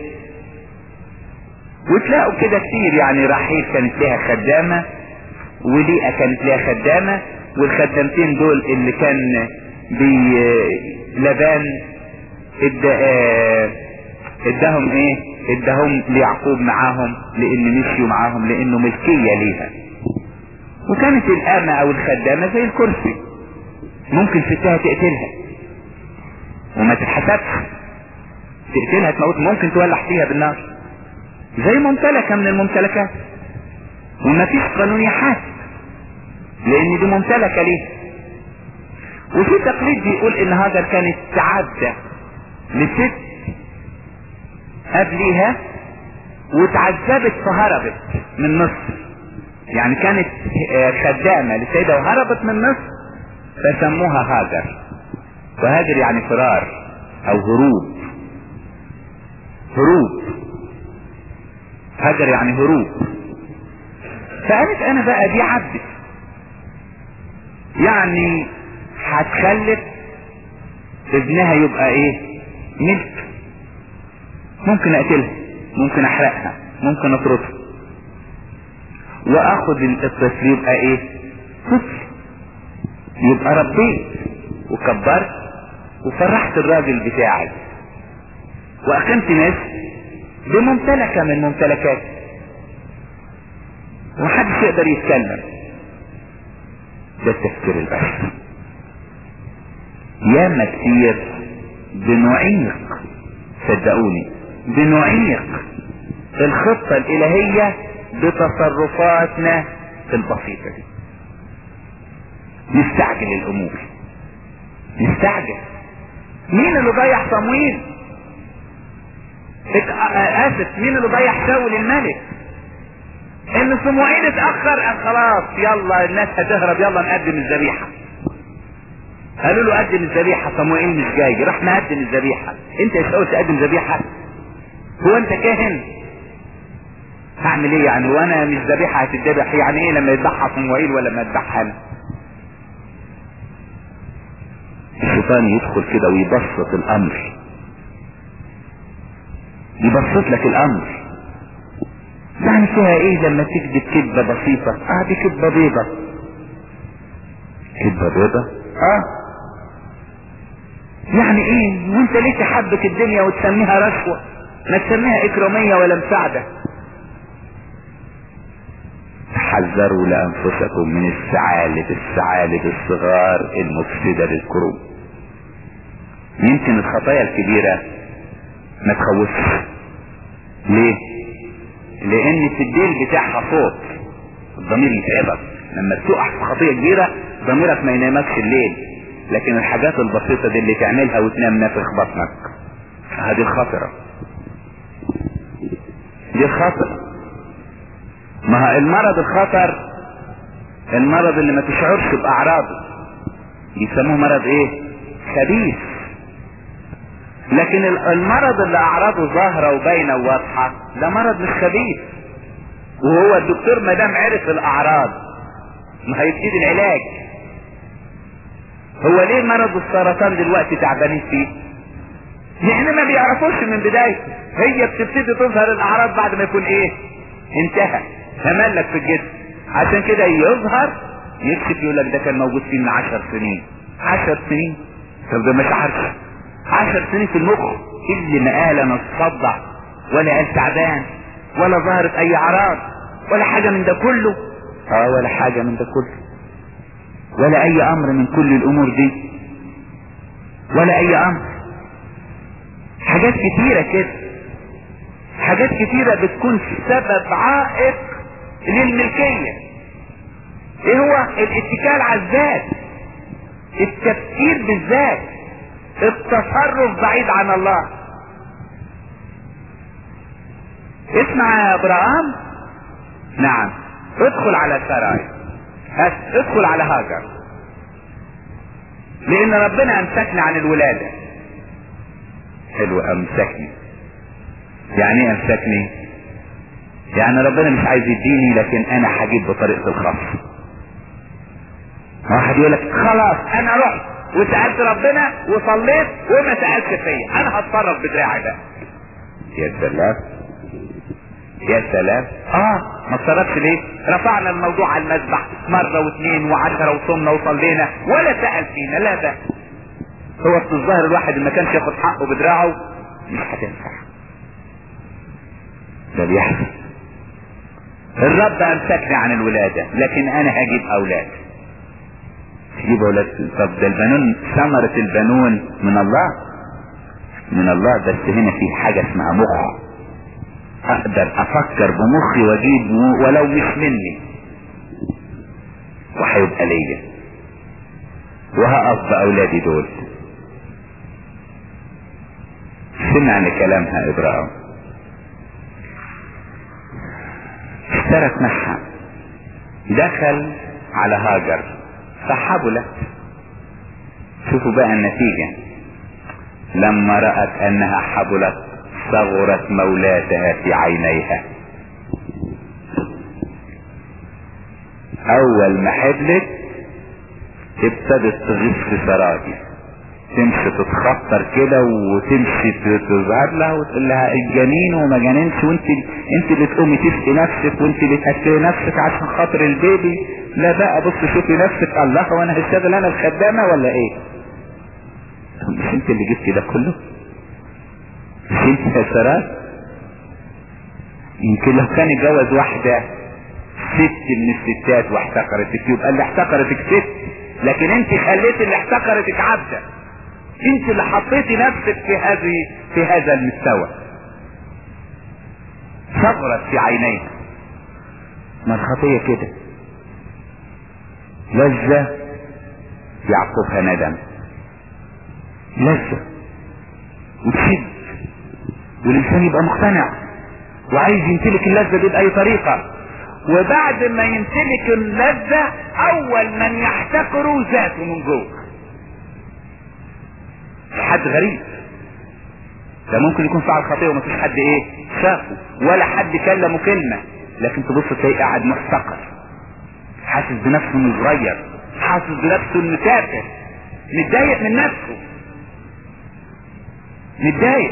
وتلاقوا كده كتير يعني رحيل كانت لها خدامة وليئة كانت لها خدامة والخدامتين دول اللي كان بي لبان ادى اداهم ايه اداهم ليعقوب معاهم لان مشيوا معاهم لانه ملكية ليها وكانت الامة او الخدامة زي الكرسي ممكن ستها تقتلها وما تتحسبش تقتلها تموت ممكن تولع فيها بالنار زي ممتلكة من الممتلكات وما فيش قانون يحاسب لان دي ممتلكة ليه وفي تقليد بيقول ان هاجر كانت تعدى لست قبليها وتعذبت فهربت من مصر يعني كانت خدامة لسيدة وهربت من مصر فسموها هاجر وهاجر يعني فرار او هروب هروب هاجر يعني هروب فقالت انا بقى دي عبد يعني هتخلف ابنها يبقى ايه ملك ممكن اقتلها ممكن احرقها ممكن اطردها واخد الطفل يبقى ايه طفل يبقى ربيت وكبرت وفرحت الراجل بتاعي واقمت ناس بممتلكة من ممتلكاتي ومحدش يقدر يتكلم ده التفكير البشري ياما كتير بنعيق صدقوني بنعيق الخطة الالهية بتصرفاتنا البسيطة دي نستعجل الامور نستعجل مين اللي ضيع صمويل اسف مين اللي ضيع شاول الملك ان صموئيل اتاخر قال خلاص يلا الناس هتهرب يلا نقدم الذبيحه قالوا له قدم الذبيحه صموئيل مش جاي راح نقدم الذبيحه انت يا شاول تقدم ذبيحه هو انت كاهن هعمل ايه يعني وانا مش ذبيحه هتتذبح يعني ايه لما يذبحها صموئيل ولا ما يذبحها انا الشيطان يدخل كده ويبسط الامر يبسط لك الامر يعني فيها ايه لما تكذب كذبة بسيطة اه دي كذبة بيضة كذبة بيضة اه يعني ايه وانت ليه تحبك الدنيا وتسميها رشوة ما تسميها اكرامية ولا مساعدة حذروا لانفسكم من الثعالب الثعالب الصغار المفسدة للكروب يمكن الخطايا الكبيرة ما تخوفش ليه لان في الديل بتاعها صوت الضمير يتعبك لما تقع في خطية كبيرة ضميرك ما ينامكش الليل لكن الحاجات البسيطة دي اللي تعملها وتنام نافخ بطنك هذه الخطرة دي الخطرة ما هو المرض الخطر المرض اللي ما تشعرش بأعراضه بيسموه مرض ايه خبيث لكن المرض اللي اعراضه ظاهرة وباينة وواضحة ده مرض مش خبيث وهو الدكتور ما دام عرف الاعراض ما هيبتدي العلاج هو ليه مرض السرطان دلوقتي تعبانين فيه لان ما بيعرفوش من بدايته هي بتبتدي تظهر الاعراض بعد ما يكون ايه انتهى تملك في الجسم عشان كده يظهر يكشف يقول لك ده كان موجود فيه من عشر سنين عشر سنين طب ده مش عارف عشر سنين في المخ اللي ما قال انا اتصدع ولا قال تعبان ولا ظهرت اي اعراض ولا حاجة من ده كله اه ولا حاجة من ده كله ولا اي امر من كل الامور دي ولا اي امر حاجات كتيرة كده حاجات كتيرة بتكون سبب عائق للملكية ايه هو الاتكال على الذات التفكير بالذات التصرف بعيد عن الله اسمع يا ابراهام نعم ادخل على سراي ادخل على هاجر لان ربنا امسكني عن الولادة حلو امسكني يعني ايه امسكني يعني ربنا مش عايز يديني لكن انا هجيب بطريقة الخاص واحد يقول لك خلاص انا رحت وسألت ربنا وصليت وما سألش فيا انا هتصرف بدراعي ده يا سلام يا سلام اه ما اتصرفش ليه رفعنا الموضوع على المذبح مرة واثنين وعشرة وصمنا وصلينا ولا سأل فينا لا ده هو في الظاهر الواحد ما كانش ياخد حقه بدراعه مش هتنفع ده بيحصل الرب امسكني عن الولادة لكن انا هجيب اولاد تجيب اولاد طب ده البنون ثمرة البنون من الله من الله بس هنا في حاجة اسمها مخ اقدر افكر بمخي واجيب ولو مش مني وهيبقى ليا وهقف باولادي دول سمع لكلامها ابراهيم اشترك معها دخل على هاجر فحبلت شوفوا بقى النتيجة لما رأت انها حبلت صغرت مولاتها في عينيها اول ما حبلت ابتدت تغيظ في سراجي تمشي تتخطر كده وتمشي تظهر لها وتقول لها الجنين وما جننش وانت انت اللي تقومي تسقي نفسك وانت اللي تاكلي نفسك عشان خاطر البيبي لا بقى بص شوفي نفسك الله وانا هشتغل انا الخدامه ولا ايه؟ مش انت اللي جبتي ده كله؟ مش انت يا سراج؟ يمكن لو كان اتجوز واحده ست من الستات واحتقرتك يبقى اللي احتقرتك ست لكن انت خليت اللي احتقرتك عبده انت اللي حطيتي نفسك في هذه في هذا المستوى صغرت في عينيها ما الخطيه كده لذة يعقبها ندم لذة وتشد والانسان يبقى مقتنع وعايز يمتلك اللذة دي بأي طريقة وبعد ما يمتلك اللذة اول من يحتقره ذاته من جوه حد غريب ده ممكن يكون فعل خطيئة ومفيش حد ايه شافه ولا حد كلمه كلمة لكن تبص تلاقيه قاعد محتقر حاسس بنفسه انه صغير حاسس بنفسه انه تافه متضايق من نفسه متضايق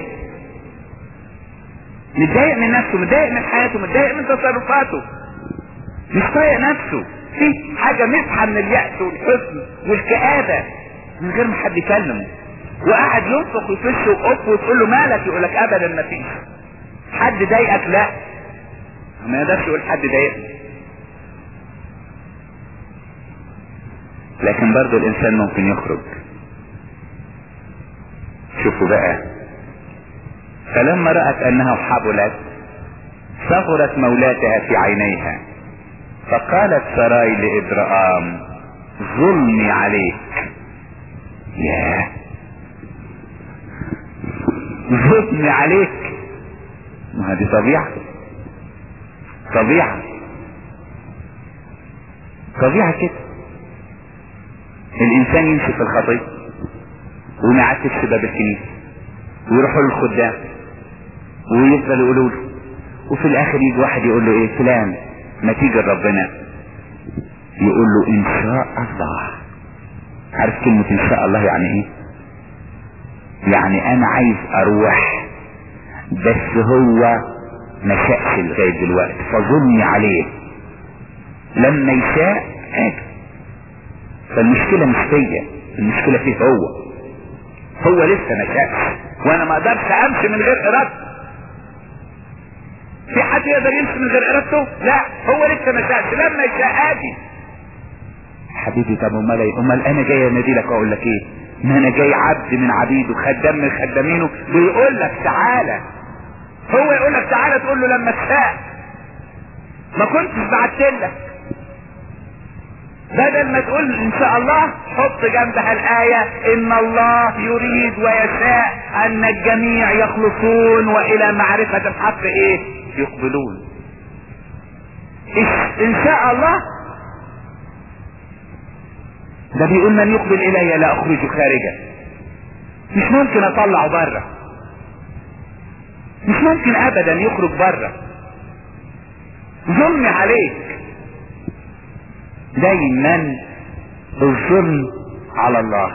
متضايق من نفسه متضايق من حياته متضايق من تصرفاته مش طايق نفسه في حاجة مسحة من اليأس والحزن والكآبة من غير ما حد يكلمه وقاعد ينفخ ويفش وقف وتقول له مالك يقول لك ابدا ما فيش حد ضايقك لا ما يقدرش يقول حد ضايقني لكن برضه الانسان ممكن يخرج شوفوا بقى فلما رأت انها حبلت صغرت مولاتها في عينيها فقالت سراي لإبرام ظلمي عليك ياه ظلمي عليك ما هذه طبيعة طبيعة طبيعة كده الانسان يمشي في الخطية وما يعتبش باب الكنيسة ويروحوا له الخدام ويفضل يقولوا له وفي الاخر يجي واحد يقول له ايه فلان ما تيجي ربنا يقول له ان شاء الله عارف كلمة ان شاء الله يعني ايه يعني انا عايز اروح بس هو ما شاءش لغاية دلوقتي فظلمي عليه لما يشاء اجي فالمشكلة مش فيا المشكلة فيه هو هو لسه ما شاءش وانا ما اقدرش امشي من غير ارادته في حد يقدر يمشي من غير ارادته لا هو لسه ما شاءش لما يشاء اجي حبيبي طب امال ايه امال انا جاي انادي لك واقول لك ايه ما انا جاي عبد من عبيده خدام من خدامينه بيقول لك تعالى هو يقول لك تعالى تقول له لما تشاء ما كنتش بعت لك بدل ما تقول ان شاء الله حط جنبها الآية ان الله يريد ويشاء ان الجميع يخلصون والى معرفة الحق ايه يقبلون ان شاء الله ده بيقول من يقبل الي لا اخرج خارجا مش ممكن اطلعه بره مش ممكن ابدا يخرج بره ظلمي عليك دايما الظلم على الله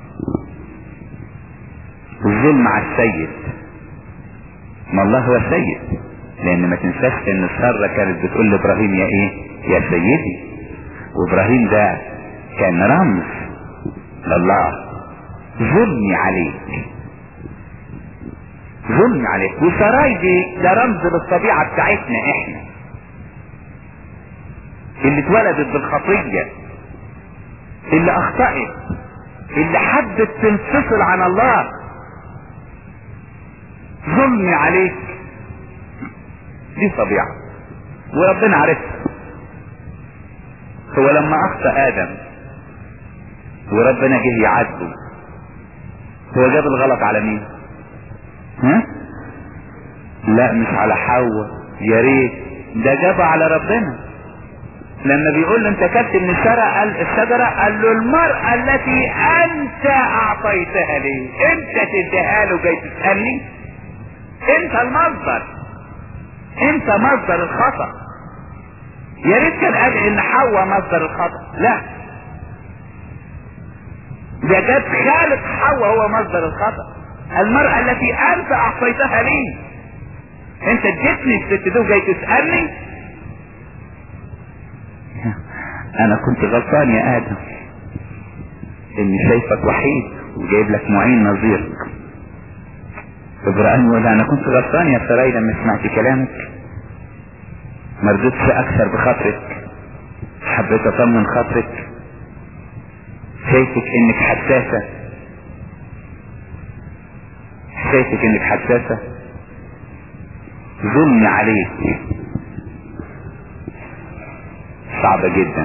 الظلم على السيد ما الله هو السيد لان ما تنساش ان سارة كانت بتقول لابراهيم يا ايه يا سيدي وابراهيم ده كان رمز لله ظلمي عليك ظلمي عليك وسراي دي ده رمز للطبيعة بتاعتنا احنا اللي اتولدت بالخطية اللي اخطأت اللي حبت تنفصل عن الله ظلمي عليك دي طبيعة وربنا عرفها هو لما اخطأ ادم وربنا جه يعاتبه هو جاب الغلط على مين ها لا مش على حواء يا ريت ده جابه على ربنا لما بيقول له انت كلت من الشجرة قال الشجرة قال له المرأة التي انت اعطيتها لي انت تديها له جاي تسألني انت المصدر انت مصدر الخطأ يا ريت كان قال ان حواء مصدر الخطأ لا ده جاب خالق حواء هو مصدر الخطأ المرأة التي انت اعطيتها لي انت اديتني الست دي وجاي تسألني انا كنت غلطان يا ادم اني شايفك وحيد وجايب لك معين نظيرك ابراهيم يقول انا كنت غلطان يا سراي لما سمعت كلامك ما رضيتش اكثر بخاطرك حبيت اطمن خاطرك شايفك انك حساسة شايفك انك حساسة ظلمي عليك صعبة جدا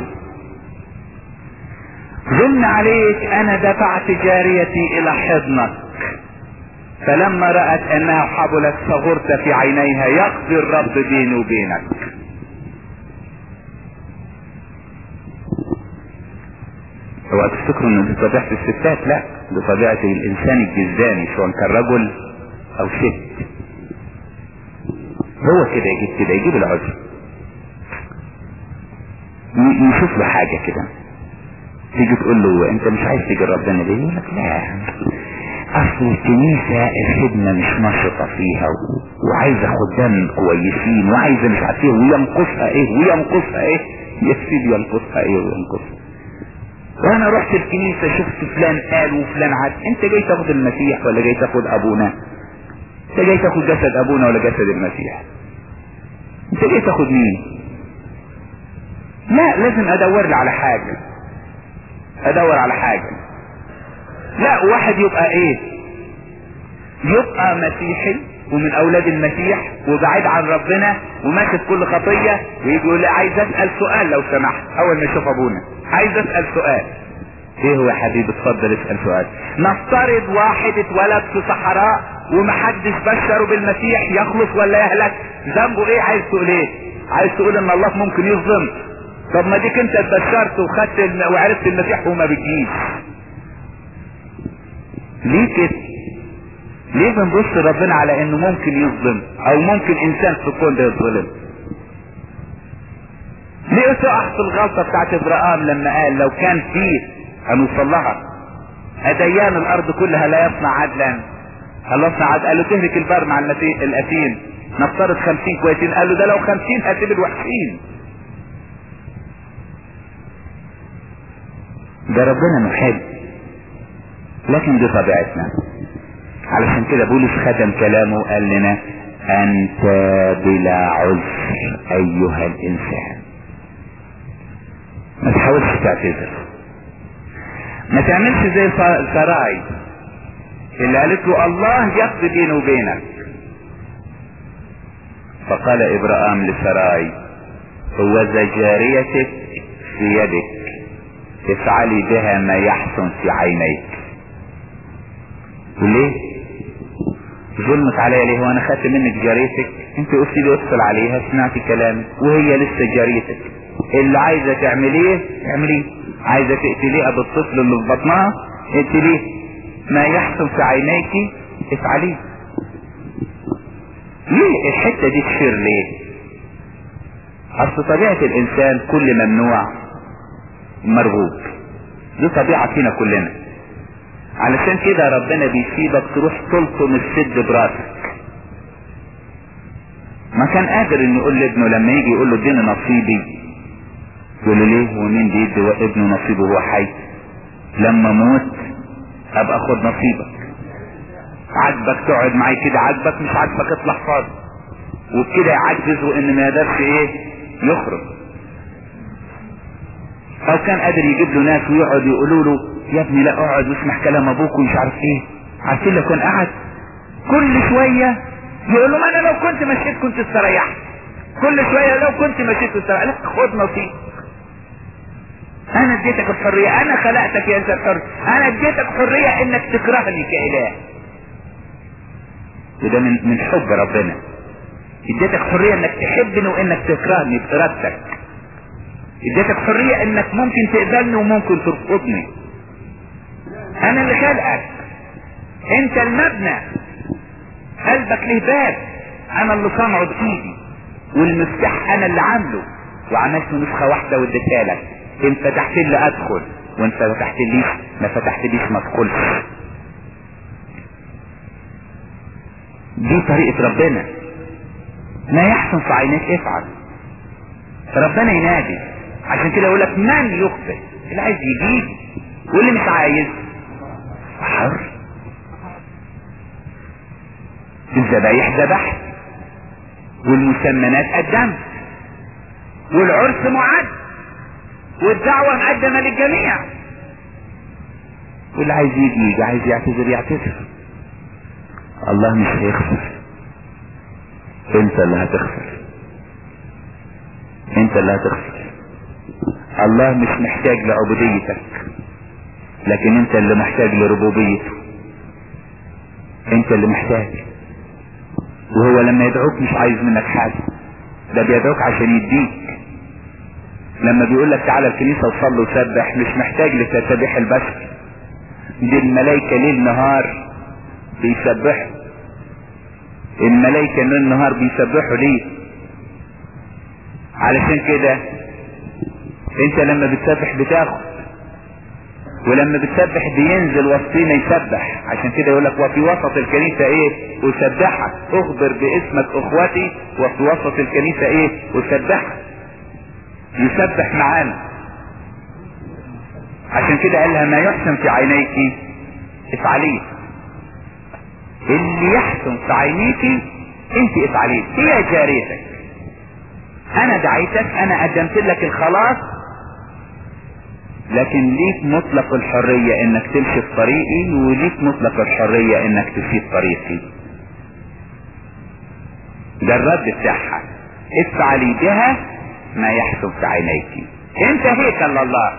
ظلمي عليك انا دفعت جاريتي الى حضنك فلما رأت انها حبلت صغرت في عينيها يقضي الرب بيني وبينك هو تفتكروا ان دي طبيعة الستات لا دي طبيعة الانسان الجزاني سواء كان رجل او ست هو كده يجيب كده يجيب العذر يشوف له حاجة كده تيجي تقول له انت مش عايز تيجي ربنا ليه يقول لك لا اصل الكنيسة الخدمة مش نشطة فيها وعايزة خدام كويسين وعايزة مش عارف ايه وينقصها ايه وينقصها ايه يا سيدي ينقصها ايه وينقصها وانا رحت الكنيسة شفت فلان قال وفلان عاد انت جاي تاخد المسيح ولا جاي تاخد ابونا انت جاي تاخد جسد ابونا ولا جسد المسيح انت جاي تاخد مين لا لازم ادور لي على حاجة ادور على حاجة لا واحد يبقى ايه يبقى مسيحي ومن اولاد المسيح وبعيد عن ربنا وماسك كل خطية ويجي يقول لي عايز اسأل سؤال لو سمحت اول ما يشوف ابونا عايز اسأل سؤال ايه هو يا حبيبي اتفضل اسأل سؤال نفترض واحد اتولد في صحراء ومحدش بشره بالمسيح يخلص ولا يهلك ذنبه ايه عايز تقول ايه عايز تقول ان الله ممكن يظلم طب ما ديك انت اتبشرت وخدت الم... وعرفت المسيح وما بتجيش ليه كده ليه بنبص ربنا على انه ممكن يظلم او ممكن انسان في الكون ده يظلم ليه تقع في الغلطة بتاعت ابراهام لما قال لو كان فيه هنوصل لها اديان الارض كلها لا يصنع عدلا الله يصنع عدل قال له تهلك البر مع الاثيم نفترض خمسين كويسين قال له ده لو خمسين هتبقى الوحشين ده ربنا محب لكن دي طبيعتنا علشان كده بولس ختم كلامه قال لنا انت بلا عذر ايها الانسان ما تحاولش تعتذر ما تعملش زي سراي اللي قالت له الله يقضي بيني وبينك فقال ابراهام لسراي هو جاريتك في يدك افعلي بها ما يحسن في عينيك وليه ظلمك عليا ليه وانا خدت منك جاريتك انت قلت لي افصل عليها سمعت كلامي وهي لسه جاريتك اللي عايزه تعمليه اعمليه عايزه تقتليها بالطفل اللي في بطنها اقتليه ما يحصل في عينيك افعليه ليه الحته دي تشير ليه اصل طبيعه الانسان كل ممنوع مرغوب دي طبيعه فينا كلنا علشان كده ربنا بيسيبك تروح تلطم السد براسك ما كان قادر انه يقول لابنه لما يجي يقول له اديني نصيبي يقول له ليه ومين بيدي ابنه نصيبه وهو حي لما موت ابقى خد نصيبك عاجبك تقعد معي كده عاجبك مش عاجبك اطلع فاضي وبكده يعجز وان ما يقدرش ايه يخرج او كان قادر يجيب له ناس ويقعد يقولوا له يا ابني لا اقعد واسمع كلام ابوك ومش عارف ايه عارفين لو كان قعد كل شوية يقول له ما انا لو كنت مشيت كنت استريحت كل شوية لو كنت مشيت استريحت لا خد نصيب انا اديتك الحرية انا خلقتك يا انت الحر انا اديتك حرية انك تكرهني كاله وده من من حب ربنا اديتك حرية انك تحبني وانك تكرهني بارادتك اديتك حرية انك ممكن تقبلني وممكن ترفضني انا اللي خلقك انت المبنى قلبك له باب انا اللي صنعه بايدي والمفتاح انا اللي عامله وعملت نسخة واحدة واديتها لك انت فتحت لي ادخل وانت فتحت لي ما فتحتليش ما تدخلش دي طريقة ربنا ما يحسن في عينيك افعل ربنا ينادي عشان كده يقول لك من يخبر اللي عايز يجيب واللي مش عايز حر الذبايح ذبحت والمسمنات قدمت والعرس معد والدعوة مقدمة للجميع واللي عايز يجي يجي عايز يعتذر يعتذر الله مش هيخسر انت اللي هتخسر انت اللي هتخسر الله مش محتاج لعبوديتك لكن انت اللي محتاج لربوبيته انت اللي محتاج وهو لما يدعوك مش عايز منك حاجة ده بيدعوك عشان يديك لما بيقول لك تعالى الكنيسة وصلي وسبح مش محتاج لتسابيح البشر دي الملائكة ليل نهار بيسبحوا الملائكة ليل نهار بيسبحوا ليه علشان كده انت لما بتسبح بتاخد ولما بتسبح بينزل وسطينا يسبح عشان كده يقول لك وفي وسط الكنيسة ايه اسبحك اخبر باسمك اخوتي وفي وسط الكنيسة ايه اسبحك يسبح معانا عشان كده قال لها ما يحسن في عينيك افعليه اللي يحسن في عينيك انت افعليه هي جاريتك انا دعيتك انا قدمت لك الخلاص لكن ليك مطلق الحرية انك تمشي في طريقي وليك مطلق الحرية انك تسيب طريقي ده الرد بتاعها افعلي بها ما يحسن في عينيك انت هيكل لله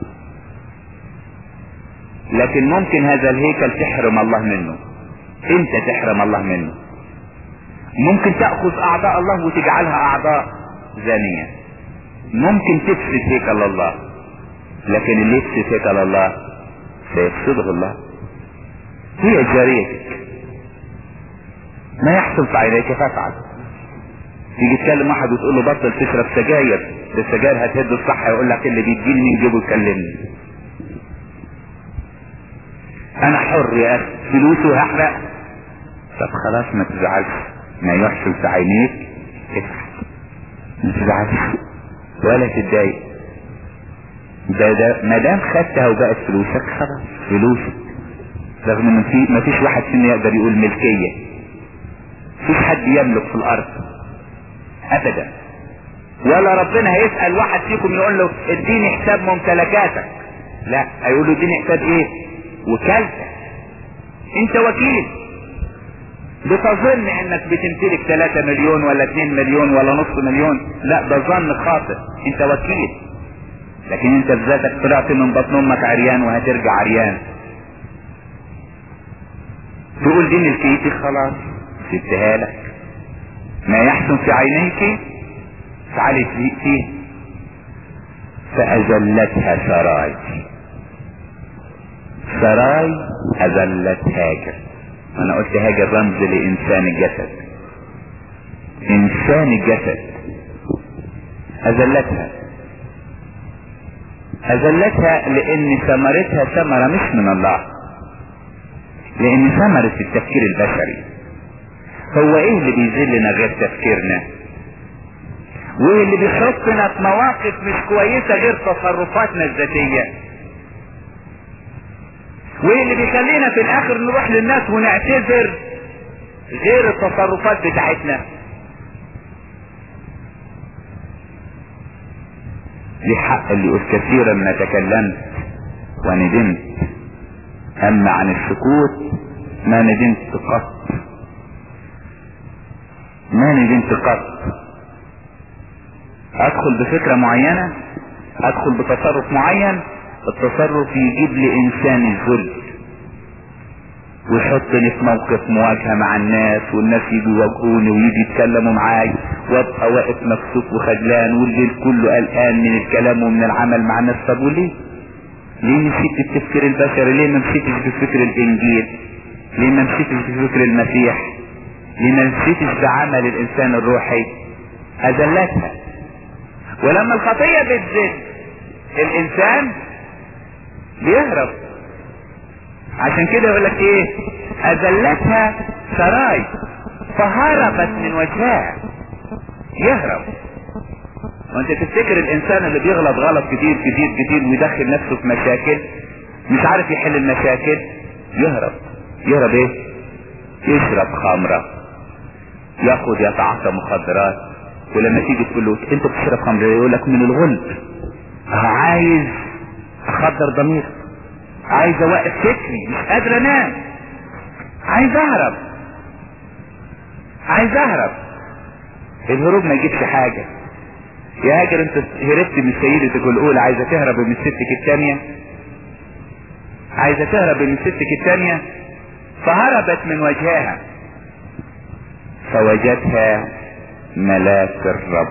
لكن ممكن هذا الهيكل تحرم الله منه انت تحرم الله منه ممكن تأخذ اعضاء الله وتجعلها اعضاء زانية ممكن تفسد هيكل الله لكن اللي يفسد هيكل الله سيفسده الله هي جاريتك ما يحصل في عينيك فافعل تيجي تكلم واحد وتقول له بطل تشرب سجاير ده السجاير هتهد الصحة يقول لك اللي بيديني مين جيبه يكلمني انا حر يا اخي فلوسه هحرق طب خلاص ما تزعلش ما يحصل في عينيك افعل ما تزعلش ولا تتضايق ده ده ما دام خدتها وبقت فلوسك خلاص فلوسك رغم ان في ما فيش واحد فينا يقدر يقول ملكيه فيش حد يملك في الارض ابدا ولا ربنا هيسال واحد فيكم يقول له اديني حساب ممتلكاتك لا هيقول له اديني حساب ايه وكالتك انت وكيل بتظن انك بتمتلك 3 مليون ولا 2 مليون ولا نص مليون لا ده ظن خاطئ انت وكيل لكن انت بذاتك طلعت من بطن امك عريان وهترجع عريان تقول دي ملكيتي خلاص سبتها لك ما يحسن في عينيك فعلي فيه فأذلتها سراي سراي أذلت هاجر أنا قلت هاجر رمز لإنسان الجسد إنسان الجسد أذلتها أذلتها لأن ثمرتها ثمرة مش من الله لأن ثمرة التفكير البشري هو إيه اللي بيذلنا غير تفكيرنا وايه اللي بيحطنا في مواقف مش كويسة غير تصرفاتنا الذاتية وايه اللي بيخلينا في الاخر نروح للناس ونعتذر غير التصرفات بتاعتنا لي حق اللي يقول كثيرا ما تكلمت وندمت اما عن السكوت ما ندمت قط ما ندمت قط ادخل بفكرة معينة ادخل بتصرف معين التصرف يجيب لي انسان الذل ويحطني في موقف مواجهة مع الناس والناس يجوا يواجهوني ويجي يتكلموا معاي وابقى واقف مكسوف وخجلان والليل كله قلقان من الكلام ومن العمل مع الناس طب وليه؟ ليه مشيت بالتفكير البشري؟ ليه ما مشيتش بفكر الانجيل؟ ليه ما مشيتش بفكر المسيح؟ ليه ما مشيتش بعمل الانسان الروحي؟ اذلتها ولما الخطية بتزيد الانسان بيهرب عشان كده يقول لك ايه اذلتها سراي فهربت من وجهها يهرب وانت تفتكر الانسان اللي بيغلط غلط كتير كتير كتير ويدخل نفسه في مشاكل مش عارف يحل المشاكل يهرب يهرب ايه يشرب خمرة ياخد يتعاطى مخدرات ولما تيجي تقول له انت بتشرب خمرة يقول لك من الغلب عايز اخدر ضميري عايز اوقف فكري مش قادر انام عايز اهرب عايز اهرب الهروب ما يجيبش حاجة يا هاجر انت هربت من سيدتك الاولى عايزة تهرب من ستك التانية عايزة تهرب من ستك التانية فهربت من وجهها فوجدها ملاك الرب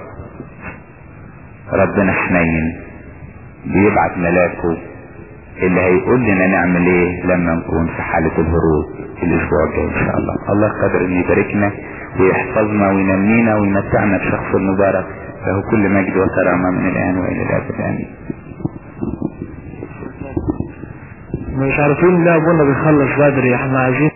ربنا حنين بيبعت ملاكه اللي هيقول لنا نعمل ايه لما نكون في حالة الهروب الاسبوع الجاي ان شاء الله الله قادر ان يباركنا ويحفظنا وينمينا ويمتعنا بشخص المبارك له كل مجد وكرامة من الان والى الابد امين
مش عارفين لا ابونا بيخلص بدري احنا عايزين